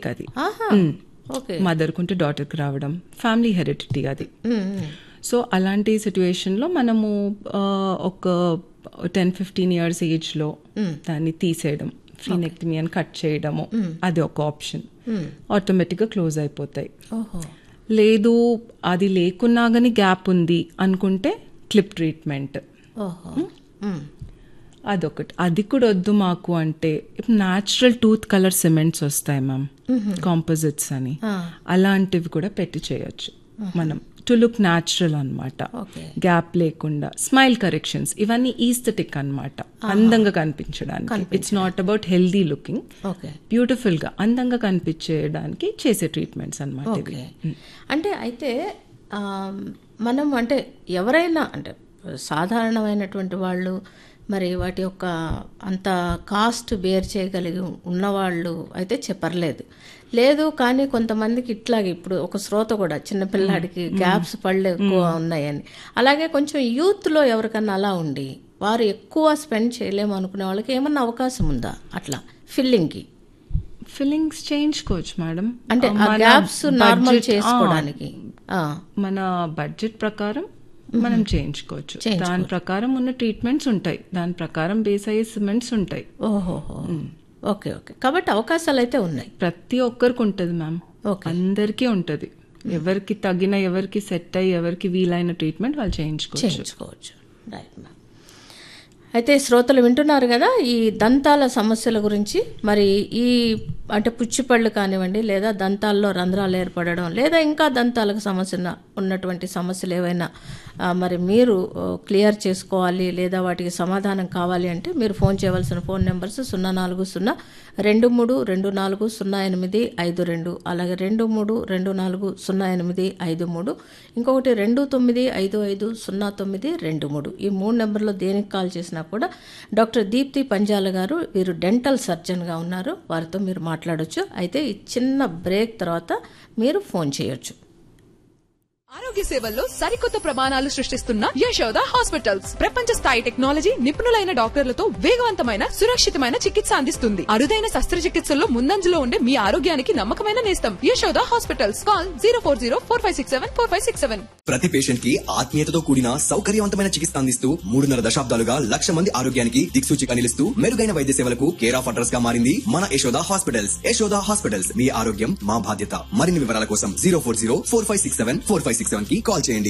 Genetic అది ఆహా okay mother కుంటే డాటర్కి రావడం ఫ్యామిలీ హెరిడిటీ అది ఉమ్, ఉమ్. సో అలాంటి సిచ్యువేషన్లో మనము ఆ, ఒక టెన్ ఫిఫ్టీన్ ఇయర్స్ ఏజ్లో దాన్ని తీసేయడం ఫీనెక్టమీ అని కట్ చేయడము అది ఒక ఆప్షన్ ఆటోమేటిక్గా క్లోజ్ అయిపోతాయి ఓహో లేదు అది లేకున్నా కానీ గ్యాప్ ఉంది అనుకుంటే క్లిప్ ట్రీట్మెంట్ ఓహో ఉమ్. అదొకటి అది కూడా వద్దు మాకు అంటే న్యాచురల్ టూత్ కలర్ సిమెంట్స్ వస్తాయి మ్యామ్ కాంపోజిట్స్ అని అలాంటివి కూడా పెట్టి చేయొచ్చు మనం టు లుక్ న్యాచురల్ అనమాట ఓకే గ్యాప్ లేకుండా స్మైల్ కరెక్షన్స్ ఇవన్నీ ఈస్థెటిక్ అన్నమాట అందంగా కనిపించడానికి it's not about healthy looking okay beautiful గా అందంగా కనిపించేయడానికి చేసే ట్రీట్మెంట్స్ అన్నమాట ఇవి ఓకే అంటే అయితే ఆ, మనం అంటే ఎవరైనా అంటే సాధారణమైనటువంటి వాళ్ళు మరి వాటి యొక్క అంత కాస్ట్ బేర్ చేయగలిగి ఉన్నవాళ్ళు అయితే చెప్పర్లేదు లేదు కానీ కొంతమందికి ఇట్లాగే ఇప్పుడు ఒక శ్రోత కూడా చిన్నపిల్లాడికి గ్యాప్స్ పళ్ళు ఎక్కువ ఉన్నాయని అలాగే కొంచెం యూత్లో ఎవరికన్నా అలా ఉండి వారు ఎక్కువ స్పెండ్ చేయలేము అనుకునే వాళ్ళకి ఏమన్నా అవకాశం ఉందా అట్లా ఫిల్లింగ్కి ఫిల్లింగ్స్ చేయించుకోవచ్చు మేడం అంటే ఆ మన గ్యాప్స్ నార్మల్ budget- చేసుకోవడానికి ఆ, మన బడ్జెట్ ప్రకారం మనం చేయించుకోవచ్చు దాని ప్రకారం ఉన్న ట్రీట్మెంట్స్ ఉంటాయి దాని ప్రకారం బేస్ అయ్యే సిమెంట్స్ ఉంటాయి ఓహోహో ఓకే ఓకే కాబట్టి అవకాశాలు అయితే ఉన్నాయి ప్రతి ఒక్కరికి ఉంటుంది మ్యామ్ ఓకే అందరికీ ఉంటుంది ఎవరికి తగిన ఎవరికి సెట్ అయ్యి ఎవరికి వీలైన ట్రీట్మెంట్ వాళ్ళు చేయించుకోవచ్చు చేయించుకోవచ్చు రైట్ మ్యామ్ అయితే శ్రోతలు వింటున్నారు కదా ఈ దంతాల సమస్యల గురించి మరి ఈ అంటే పుచ్చిపళ్ళు కానివ్వండి లేదా దంతాల్లో రంధ్రాలు ఏర్పడడం లేదా ఇంకా దంతాలకు సమస్య ఉన్న- ఉన్నటువంటి సమస్యలు ఏవైనా ఆ, మరి మీరు క్లియర్ చేసుకోవాలి లేదా వాటికి సమాధానం కావాలి అంటే మీరు ఫోన్ చేయవలసిన ఫోన్ నెంబర్స్ సున్నా నాలుగు సున్నా రెండు మూడు రెండు నాలుగు సున్నా ఎనిమిది ఐదు రెండు అలాగే రెండు మూడు రెండు నాలుగు సున్నా ఎనిమిది ఐదు మూడు ఇంకొకటి రెండు తొమ్మిది ఐదు ఐదు సున్నా తొమ్మిది రెండు మూడు ఈ మూడు నెంబర్లో దేనికి కాల్ చేసినా కూడా డాక్టర్ దీప్తి పంజాల గారు వీరు డెంటల్ సర్జన్గా ఉన్నారు వారితో మీరు మాట్లాడొచ్చు అయితే ఈ చిన్న బ్రేక్ తర్వాత మీరు ఫోన్ చేయొచ్చు ఆరోగ్య సేవల్లో సరికొత్త ప్రమాణాలు సృష్టిస్తున్న యశోద హాస్పిటల్స్ ప్రపంచ స్థాయి టెక్నాలజీ నిపుణులైన డాక్టర్లతో వేగవంతమైన సురక్షితమైన చికిత్స అందిస్తుంది అరుదైన శస్త్రచికిత్సల్లో ముందంజలో ఉండే మీ ఆరోగ్యానికి నమ్మకమైన నేస్తం Yashoda hospitals call zero four zero four five six seven four five six seven ప్రతి పేషెంట్ కి ఆత్మీయతతో కూడిన సౌకర్యవంతమైన చికిత్స అందిస్తూ మూడున్నర దశాబ్దాలుగా లక్ష మంది ఆరోగ్యానికి దిక్సూచిగా నిలుస్తూ మెరుగైన వైద్య సేవలకు కేర్ ఆఫ్ అడ్రస్ గా మారింది మన యశోద హాస్పిటల్స్ యశోద హాస్పిటల్స్ మీ ఆరోగ్యం మా బాధ్యత మరిన్ని వివరాల కోసం zero four zero four five six seven four five six seven కి కాల్ చేయండి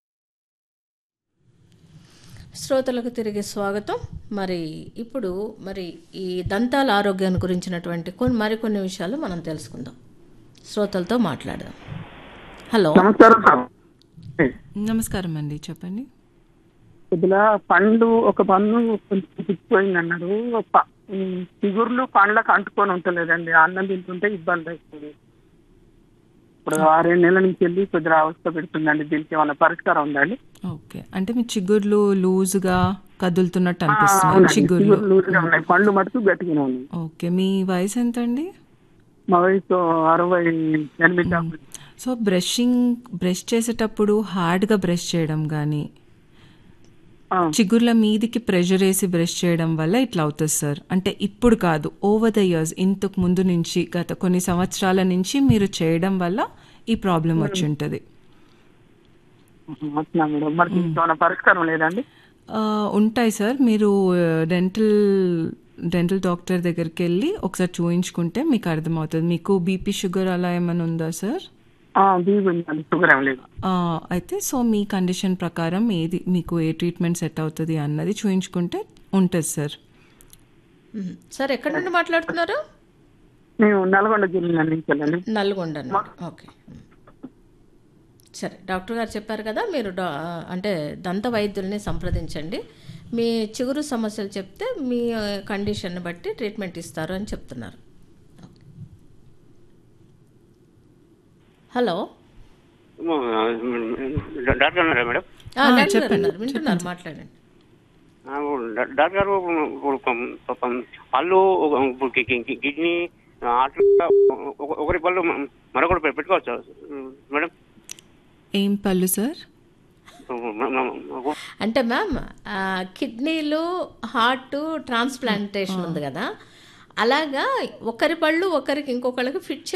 శ్రోతలకు తిరిగి స్వాగతం మరి ఇప్పుడు మరి ఈ దంతాల ఆరోగ్యాన్ని గురించినటువంటి కొన్ని మరికొన్ని విషయాలు మనం తెలుసుకుందాం శ్రోతలతో మాట్లాడదాం హలో నమస్కారం సార్ నమస్కారం అండి చెప్పండి కొద్దిగా పండ్లు ఒక పన్ను కొంచెం పిచ్చిపోయింది అన్నారు ప- ఉమ్, చిగుర్లు పండ్లకు అంటుకొని ఉంటలేదండి అన్నం తింటుంటే ఇబ్బంది అవుతుంది ఇప్పుడు ఆరేడు నెలల నుంచి వెళ్ళి కొద్దిగా అవస్థ పెడుతుందండి దీనికి ఏమైనా పరిష్కారం ఉందండి ఓకే అంటే మీ చిగుర్లు లూజ్గా కదులుతున్నట్టు ఆ, అనిపిస్తున్నాయి అవునండి. చిగుర్లు చిగుర్లు లూజుగా ఉన్నాయి పండ్లు మటుకు గట్టిగానే ఉన్నాయి ఓకే మీ వయసు ఎంత అండి మా వయసు అరవై ఎనిమిది దాకా. సో బ్రషింగ్ బ్రష్ చేసేటప్పుడు హార్డ్గా బ్రష్ చేయడం కానీ ఆ, చిగుర్ల మీదికి ప్రెషర్ వేసి బ్రష్ చేయడం వల్ల ఇట్లా అవుతుంది సార్ అంటే ఇప్పుడు కాదు ఓవర్ ద ఇయర్స్ ఇంతకు ముందు నుంచి గత కొన్ని సంవత్సరాల నుంచి మీరు చేయడం వల్ల ఈ ప్రాబ్లం వచ్చి ఉంటుంది అట్లా మేడం మరి దీనికి ఏమైనా పరిష్కారం లేదండి ఆ, ఉంటాయి సార్ మీరు డెంటల్ డెంటల్ డాక్టర్ దగ్గరికి వెళ్ళి ఒకసారి చూయించుకుంటే మీకు అర్థమవుతుంది మీకు బీపీ షుగర్ అలా ఏమైనా ఉందా సార్ ఆ, బీపీ ఉందండి షుగర్ ఏం లేదు ఆ, అయితే సో మీ కండిషన్ ప్రకారం ఏది మీకు ఏ ట్రీట్మెంట్ సెట్ అవుతుంది అన్నది చూయించుకుంటే ఉంటుంది సార్ మ్మ్. సార్ ఎక్కడి నుండి మాట్లాడుతున్నారు మేము నల్గొండ జిల్లా నుంచి వెళ్ళండి నల్గొండ నుండి ఓకే సరే డాక్టర్ గారు చెప్పారు కదా మీరు డా అంటే దంత వైద్యుల్ని సంప్రదించండి మీ చిగురు సమస్యలు చెప్తే మీ కండిషన్ బట్టి ట్రీట్మెంట్ ఇస్తారు అని చెప్తున్నారు హలో డాక్టర్ ఉన్నారా మేడం ఆ, డాక్టర్ గారు ఉన్నారు. వింటున్నారు మాట్లాడండి ఆ, డా- డాక్టర్ గారు ఇప్పుడు పం- పాపం పళ్ళు ఒక- ఇప్పుడు కి- కి- కి- కిడ్నీ అట్లా ఒక- ఒకరి పళ్ళు మ- మరొకటి పె- పెట్టుకోవచ్చా మేడం ఏం పళ్ళు సార్ మ- మ- అంటే మ్యామ్ ఆ, కిడ్నీలు హార్ట్ ట్రాన్స్ప్లాంటేషన్ ఉంది కదా అలాగా ఒకరి పళ్ళు ఒకరికి ఇంకొకరికి ఫిట్